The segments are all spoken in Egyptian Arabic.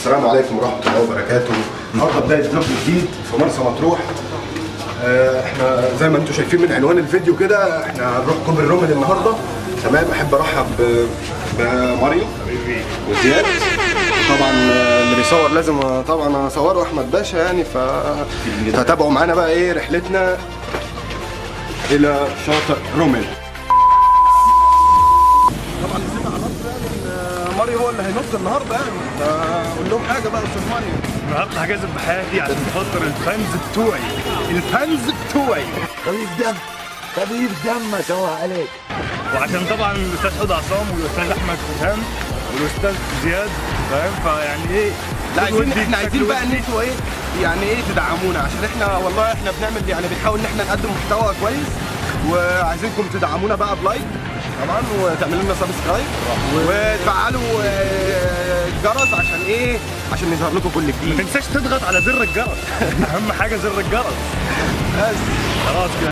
السلام عليكم ورحمة الله وبركاته النهارده بداية فلوج جديد في مرسى مطروح آه، احنا زي ما انتم شايفين من عنوان الفيديو كده احنا هنروح كوبري الرمل النهارده تمام احب ارحب ب- بماريو وزياد طبعا آه، اللي بيصور لازم آه، طبعا اصوره احمد باشا يعني ف فتابعوا معانا بقى ايه رحلتنا الى شاطئ رمل طبعا نسينا على النص يعني ان ماريو هو اللي هينط النهارده يعني فقول لهم حاجه بقى استاذ ماريو النهارده هجازف بحياتي عشان خاطر الفانز بتوعي الفانز بتوعي خفيف دم خفيف دم ما سوى عليك وعشان طبعا الاستاذ حوض عصام والاستاذ احمد فتهام والاستاذ زياد فاهم فيعني ايه لا عايزين ودي احنا عايزين بشكل بقى ان ودي. انتوا ايه يعني ايه تدعمونا عشان احنا والله احنا بنعمل يعني بنحاول ان احنا نقدم محتوى كويس وعايزينكم تدعمونا بقى بلايك طبعا وتعملوا لنا سبسكرايب وتفعلوا آه، الجرس عشان ايه عشان يظهر لكم كل ما جديد تنساش تضغط على زر الجرس اهم حاجه زر الجرس بس خلاص كده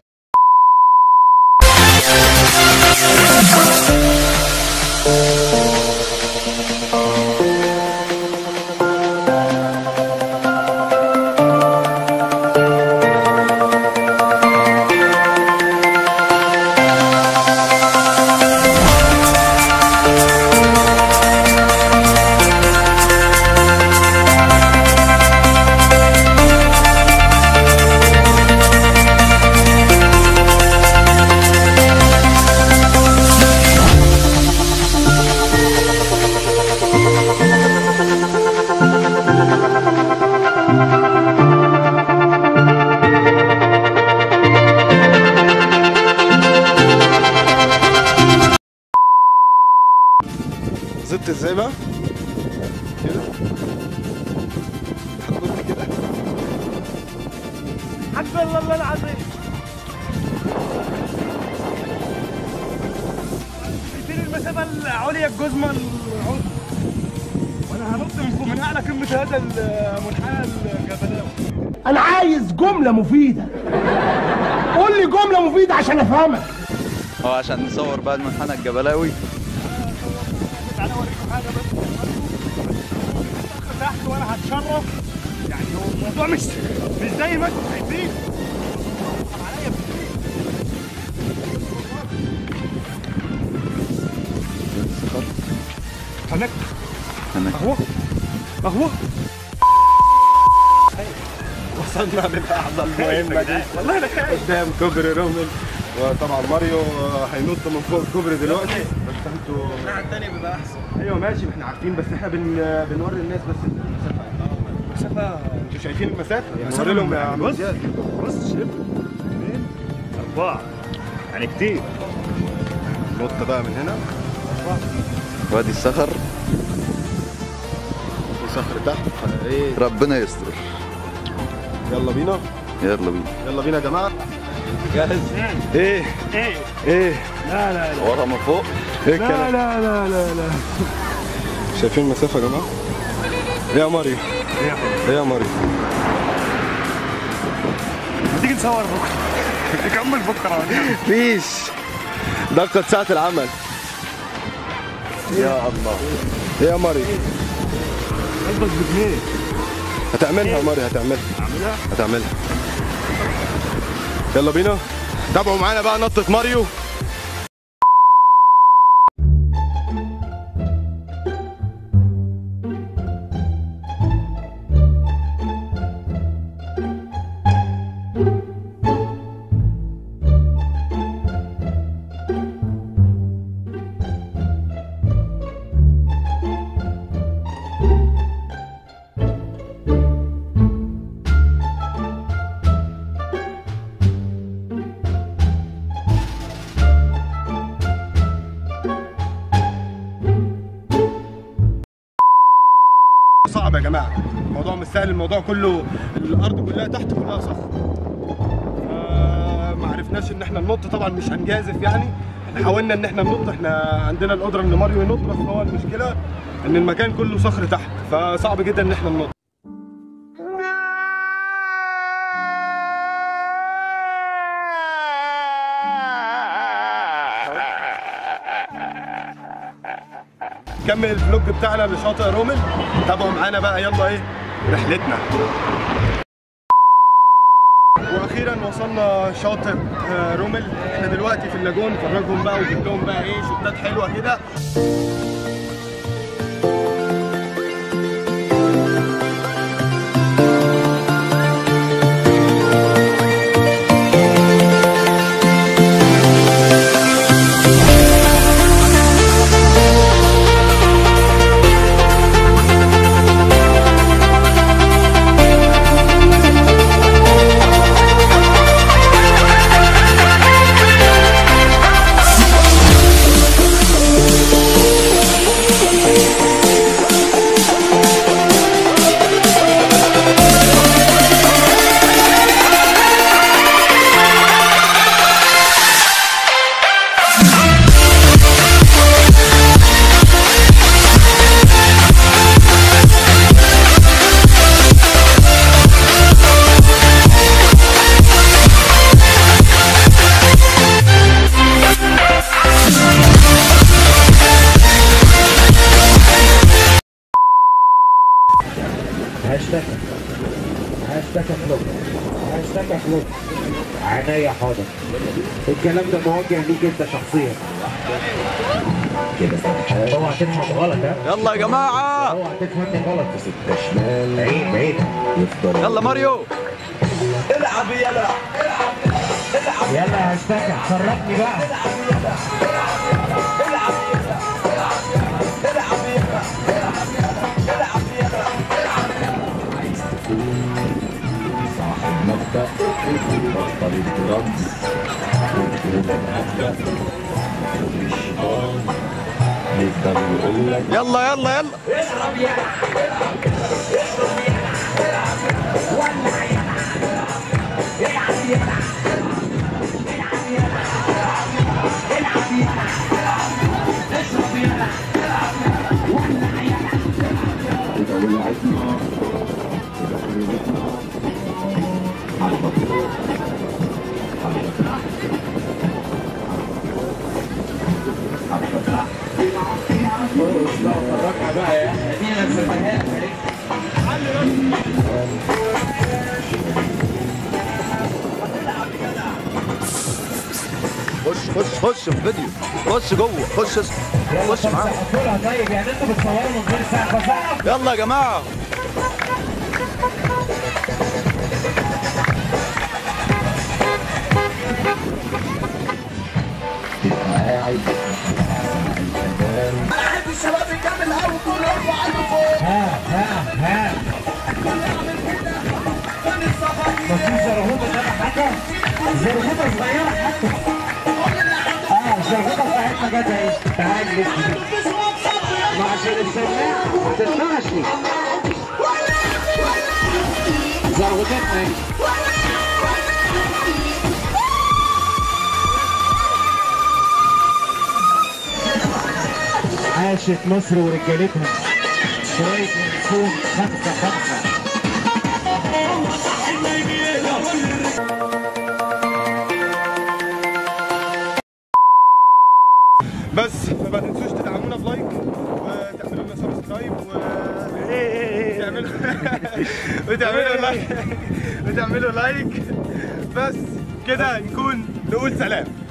زدت ازاي بقى؟ كده هتقول كده حسبي الله الله العظيم اديني المسافه العليا الجزمه العظمى وانا هنط من فوق من اعلى قمه هذا المنحنى الجبلاوي انا عايز جمله مفيده قول لي جمله مفيده عشان افهمك هو عشان نصور بقى المنحنى الجبلاوي تعالى اوريكم حاجه بس تحت وانا هتشرف يعني هو الموضوع مش مش زي ما انتم شايفين عليا بكتير. هناك هناك. اهو اهو وصلنا للقعده المهمه دي والله انا خايف قدام كوبري رمل وطبعا ماريو هينط من فوق الكوبري دلوقتي بس انتوا الناحيه الثانيه بيبقى احسن ايوه ماشي ما احنا عارفين بس احنا بن... بنوري الناس بس المسافه مسافه انتوا شايفين المسافه؟ مسافة نوري لهم من- يا عم بص. زياد بص شايف اثنين اربعه يعني كتير نط بقى من هنا وادي الصخر في صخر تحت فايه ربنا يستر يلا بينا يلا بينا يلا بينا يا جماعه جاهز ايه ايه ايه لا لا لا ورا من فوق ايه لا الكلام لا لا لا لا شايفين المسافه يا جماعه؟ ايه يا ماريو؟ ايه يا حبيبي ايه يا ماريو؟ ما تيجي نصور بكره نكمل بكره فيش دقة ساعة العمل يا الله ايه يا ماريو؟ قلبك بجنيه هتعملها يا ماريو هتعملها اعملها هتعملها يلا بينا تابعوا معانا بقى نطة ماريو صعب يا جماعة الموضوع مش سهل الموضوع كله الأرض كلها تحت كلها صخر آه، ما عرفناش ان احنا ننط طبعا مش هنجازف يعني احنا حاولنا ان احنا ننط احنا عندنا القدره ان ماريو ينط بس هو المشكله ان المكان كله صخر تحت فصعب جدا ان احنا ننط هنكمل الفلوج بتاعنا لشاطئ رومل تابعوا معانا بقى يلا ايه رحلتنا واخيرا وصلنا شاطئ آه، رومل احنا دلوقتي في اللاجون نفرجهم بقى ونجيب لهم بقى ايه شوتات حلوه كده هاشتاج هاشتاج فلوج هاشتاج فلوج عينيا حاضر الكلام ده موجه ليك انت شخصيا كده صح اوعى تفهم غلط ها يلا يا جماعة اوعى تفهمني غلط يا ست شمال عيب عيب يفضل يلا ماريو يلا هاشتاج فرجني بقى صاحب مبدأ بطل الدرامز يفضل يقول لك يلا يلا يلا خش خش خش في الفيديو خش جوه خش اسم. خش معاهم قولها طيب يعني انتوا بتصوروا من غير سقف صح؟ يلا يا جماعة قاعد ها ها ها مفيش زرغوطة ده حاجة زرغوطة صغيرة حتى اه الزرغوطة بتاعتنا جت اهي تعالي لسه ما عشان السماعة ما تسمعش زرغوطتنا اهي عاشت مصر ورجالتها شوية نكون خمسة خمسة بس ما تنسوش تدعمونا بلايك وتعملوا لنا سبسكرايب و تعملوا وتعملوا لايك وتعملوا لايك بس كده نكون نقول سلام